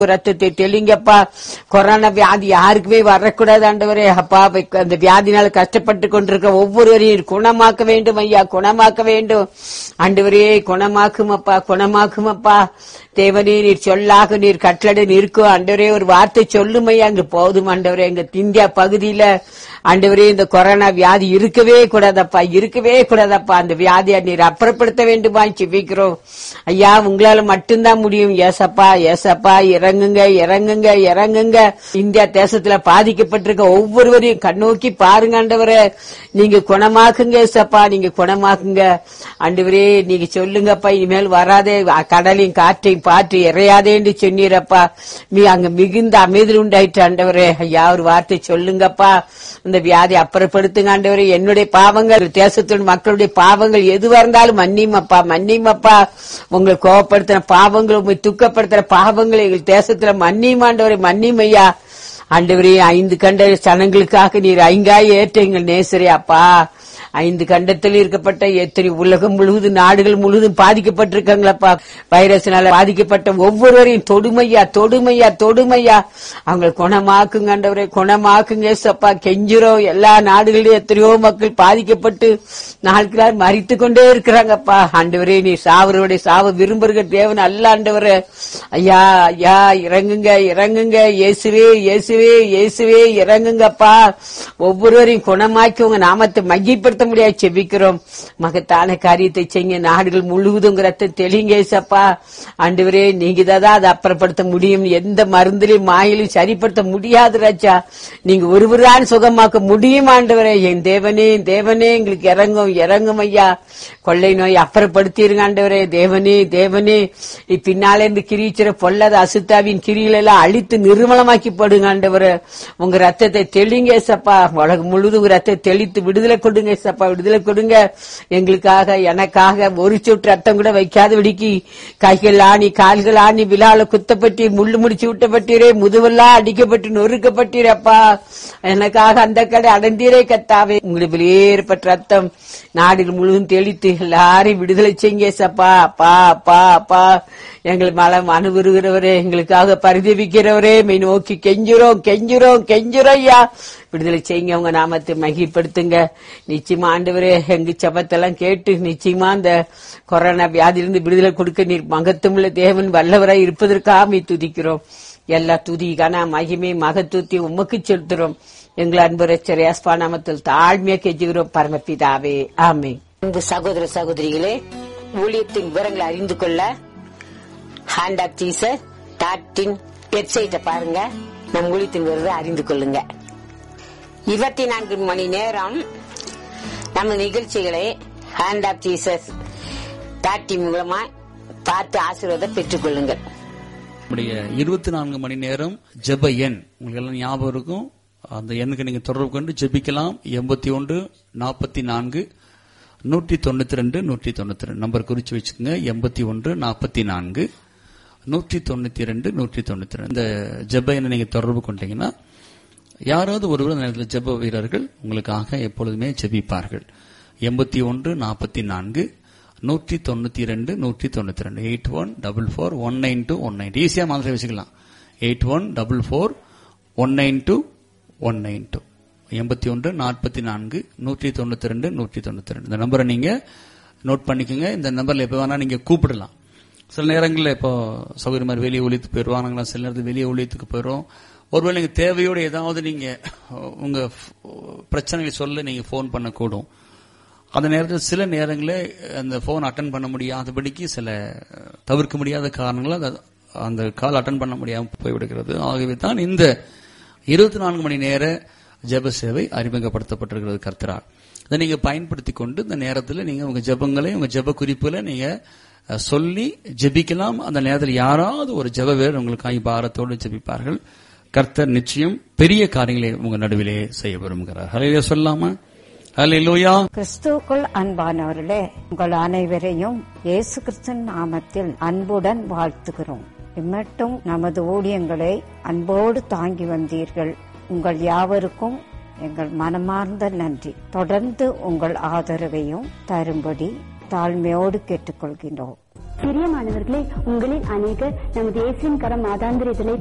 ரத்தத்தை தெளிங்கப்பா கொரோனா வியாதி யாருக்குமே வரக்கூடாது ஆண்டவரே அப்பா அந்த வியாதினால கஷ்டப்பட்டு கொண்டிருக்க ஒவ்வொருவரையும் குணமாக்க வேண்டும் ஐயா குணமாக்க வேண்டும் ஆண்டவரே குணமாக்கும் அப்பா குணமாக்கும் அப்பா தேவனே நீர் சொல்லாக நீர் கட்டளை நிற்கும் ஆண்டவரே ஒரு வார்த்தை சொல்லும் ஐயா அங்க போதும் ஆண்டவரே எங்க இந்தியா பகுதியில ஆண்டவரே இந்த கொரோனா வியாதி இருக்கவே கூடாதப்பா இருக்கவே கூடாதப்பா அந்த வியாதியை நீர் அப்புறப்படுத்த வேண்டுமா செபிக்கிறோம் ஐயா உங்களால மட்டும்தான் முடியும் ஏசப்பா ஏசப்பா இறங்குங்க இறங்குங்க இறங்குங்க இந்தியா தேசத்துல பாதிக்கப்பட்டிருக்க ஒவ்வொருவரையும் கண்ணோக்கி பாருங்க ஆண்டவரே நீங்க குணமாக்குங்க ஏசப்பா நீங்க குணமாக்குங்க ஆண்டவரே நீங்க சொல்லுங்கப்பா இனிமேல் வராதே கடலையும் காற்றையும் பாற்று இறையாதே என்று சொன்னீரப்பா நீ அங்க மிகுந்த அமைதி உண்டாயிற்று ஆண்டவரே ஐயா ஒரு வார்த்தை சொல்லுங்கப்பா இந்த வியாதி அப்புறப்படுத்துங்க ஆண்டவரே என்னுடைய பாவங்கள் தேசத்தின் மக்களுடைய பாவங்கள் எதுவா இருந்தாலும் மன்னிமப்பா மன்னிமப்பா உங்களை கோவப்படுத்தின பாவங்கள் உங்களை துக்கப்படுத்துற பாவங்களை எங்கள் தேசத்துல மன்னிமாண்டவரை மன்னிமையா ஆண்டவரே ஐந்து கண்ட சனங்களுக்காக நீர் ஐங்காய் ஏற்ற எங்கள் நேசரே அப்பா ஐந்து கண்டத்தில் இருக்கப்பட்ட எத்தனை உலகம் முழுவதும் நாடுகள் முழுவதும் பாதிக்கப்பட்டிருக்காங்களப்பா வைரஸ்னால பாதிக்கப்பட்ட ஒவ்வொருவரையும் தொடுமையா தொடுமையா தொடுமையா அவங்க குணமாக்குங்க ஆண்டவரே குணமாக்குங்க சப்பா கெஞ்சிரோம் எல்லா நாடுகளிலும் எத்தனையோ மக்கள் பாதிக்கப்பட்டு நாளுக்கு நாள் மறித்து கொண்டே இருக்கிறாங்கப்பா ஆண்டவரே நீ சாவருடைய சாவ விரும்புகிற தேவன் அல்ல ஆண்டவரே ஐயா ஐயா இறங்குங்க இறங்குங்க இயேசுவே இயேசுவே இயேசுவே இறங்குங்கப்பா ஒவ்வொருவரையும் குணமாக்கி உங்க நாமத்தை மையப்படுத்த முடியாது செபிக்கிறோம் மகத்தான காரியத்தை செய்ய நாடுகள் முழுவதும் ரத்த தெளிங்க ஏசப்பா ஆண்டவரே நீங்க தான் அதை அப்புறப்படுத்த முடியும் எந்த மருந்திலையும் மாயிலையும் சரிப்படுத்த முடியாது ராஜா நீங்க ஒருவர்தான் சுகமாக்க முடியும் ஆண்டவரே என் தேவனே என் தேவனே எங்களுக்கு இறங்கும் இறங்கும் ஐயா கொள்ளை நோய் அப்புறப்படுத்திருங்க ஆண்டவரே தேவனே தேவனே பின்னாலே இருந்து கிரீச்சிற பொல்லாத அசுத்தாவின் கிரியில எல்லாம் அழித்து நிர்மலமாக்கி போடுங்க ஆண்டவரே உங்க ரத்தத்தை தெளிங்க ஏசப்பா உலகம் முழுவதும் உங்க ரத்தத்தை தெளித்து விடுதலை கொடுங்க ஏசப்பா விடுதலை கொடுங்க எங்களுக்காக எனக்காக ஒரு சொட்டு ரத்தம் கூட வைக்காத விடிக்கி கைகள் ஆணி கால்கள் ஆணி விழால குத்தப்பட்டு முள்ளு முடிச்சு விட்டப்பட்டீரே முதுவெல்லாம் அடிக்கப்பட்டு நொறுக்கப்பட்டீரப்பா எனக்காக அந்த கடை அடந்தீரே கத்தாவே உங்களுக்கு வெளியேறப்பட்ட ரத்தம் நாடுகள் முழுவதும் தெளித்து எல்லாரையும் விடுதலை செய்யுங்க ஏசப்பா அப்பா அப்பா அப்பா எங்களை மலம் அனுபவிக்கிறவரே எங்களுக்காக பரிதவிக்கிறவரே மெய் நோக்கி கெஞ்சுறோம் கெஞ்சுறோம் கெஞ்சுறோம் ஐயா விடுதலை செய்யுங்க உங்க நாமத்தை மகிப்படுத்துங்க நிச்சயமா ஆண்டவரே எங்க சபத்தெல்லாம் கேட்டு நிச்சயமா அந்த கொரோனா வியாதியிலிருந்து விடுதலை கொடுக்க நீர் மகத்துவமுள்ள தேவன் வல்லவராய் இருப்பதற்காக மீ துதிக்கிறோம் எல்லா துதி கன மகிமை மகத்துவத்தை உமக்கு செலுத்துறோம் எங்கள் அன்பு ரச்சரியாஸ்பா நாமத்தில் தாழ்மையா கெஞ்சுகிறோம் பரமபிதாவே ஆமே அன்பு சகோதர சகோதரிகளே ஊழியத்தின் விவரங்களை அறிந்து கொள்ள ஹேண்ட் ஆஃப் ஜீசஸ் டாட்டின் வெப்சைட்டை பாருங்க நம் ஊழியத்தின் விவரத்தை அறிந்து கொள்ளுங்க இருபத்தி நான்கு மணி நேரம் நம்ம நிகழ்ச்சிகளை ஹேண்ட் ஆஃப் ஜீசஸ் டாட்டி மூலமா பார்த்து ஆசீர்வாதம் பெற்றுக் கொள்ளுங்கள் நம்முடைய இருபத்தி நான்கு மணி நேரம் ஜெப எண் உங்களுக்கு எல்லாம் ஞாபகம் இருக்கும் அந்த எண்ணுக்கு நீங்க தொடர்பு கொண்டு ஜெபிக்கலாம் எண்பத்தி ஒன்று நாற்பத்தி நான்கு நூற்றி தொண்ணூத்தி ரெண்டு நூற்றி தொண்ணூத்தி ரெண்டு நம்பர் குறிச்சு வச்சுக்கோங்க எண்பத்தி ஒன்று நாற்பத்தி நான்கு நூற்றி தொண்ணூத்தி ரெண்டு நூற்றி தொண்ணூத்தி ரெண்டு இந்த ஜெப எண்ணை நீங்க தொடர்பு கொண்டீங்கன்னா யாராவது ஒருவர் அந்த நேரத்தில் ஜெப வீரர்கள் உங்களுக்காக எப்பொழுதுமே ஜெபிப்பார்கள் எண்பத்தி ஒன்று நாற்பத்தி நான்கு நூற்றி தொண்ணூத்தி ரெண்டு நூற்றி தொண்ணூத்தி ரெண்டு eight one double four one nine two one nine ஈஸியா மாதிரி வச்சுக்கலாம் eight one double four one nine two one nine two எண்பத்தி ஒன்று நாற்பத்தி நான்கு நூற்றி தொண்ணூத்தி ரெண்டு நூற்றி தொண்ணூத்தி ரெண்டு இந்த நம்பரை நீங்க நோட் பண்ணிக்கோங்க இந்த நம்பர்ல எப்போ வேணா நீங்க கூப்பிடலாம் சில நேரங்களில் இப்போ சௌகரிய மாதிரி வெளியே ஒழித்துக்கு போயிடுவாங்களா சில நேரத்தில் வெளியே ஒழித்துக்கு போயிடும் ஒருவேளை நீங்க தேவையோடு ஏதாவது நீங்க உங்க பிரச்சனைகளை சொல்ல நீங்க ஃபோன் பண்ணக்கூடும் அந்த நேரத்தில் சில நேரங்களில் அந்த ஃபோன் அட்டன் பண்ண முடியாதபடிக்கு சில தவிர்க்க முடியாத காரணங்களால் அது- அந்த கால் அட்டன் பண்ண முடியாமல் போய்விடுகிறது ஆகவே தான் இந்த இருபத்தி நான்கு மணி நேர ஜெப சேவை அறிமுகப்படுத்தப்பட்டிருக்கிறது கர்த்தரால் இதை நீங்க பயன்படுத்தி கொண்டு இந்த நேரத்தில் நீங்க உங்க ஜெபங்களை உங்க ஜெப குறிப்புகளை நீங்க அஹ், சொல்லி ஜெபிக்கலாம் அந்த நேரத்தில் யாராவது ஒரு ஜெப வீரர் உங்களுக்காக பாரத்தோடு ஜெபிப்பார்கள் கர்த்தர் நிச்சயம் பெரிய காரியங்களை உங்க நடுவிலே செய்ய விரும்புகிறார் ஹலையில சொல்லாமா ஹலையிலோயா கிறிஸ்துவுக்குள் அன்பானவர்களே உங்கள் அனைவரையும் இயேசு கிறிஸ்துவின் நாமத்தில் அன்புடன் வாழ்த்துகிறோம் இம்மட்டும் நமது ஊழியங்களை அன்போடு தாங்கி வந்தீர்கள் உங்கள் யாவருக்கும் எங்கள் மனமார்ந்த நன்றி தொடர்ந்து உங்கள் ஆதரவையும் தரும்படி தாழ்மையோடு கேட்டுக்கொள்கின்றோம் பிரியமானவர்களே உங்களில் அநேகர் நமது இயேசுவின் கரம் மாதாந்திர இதழை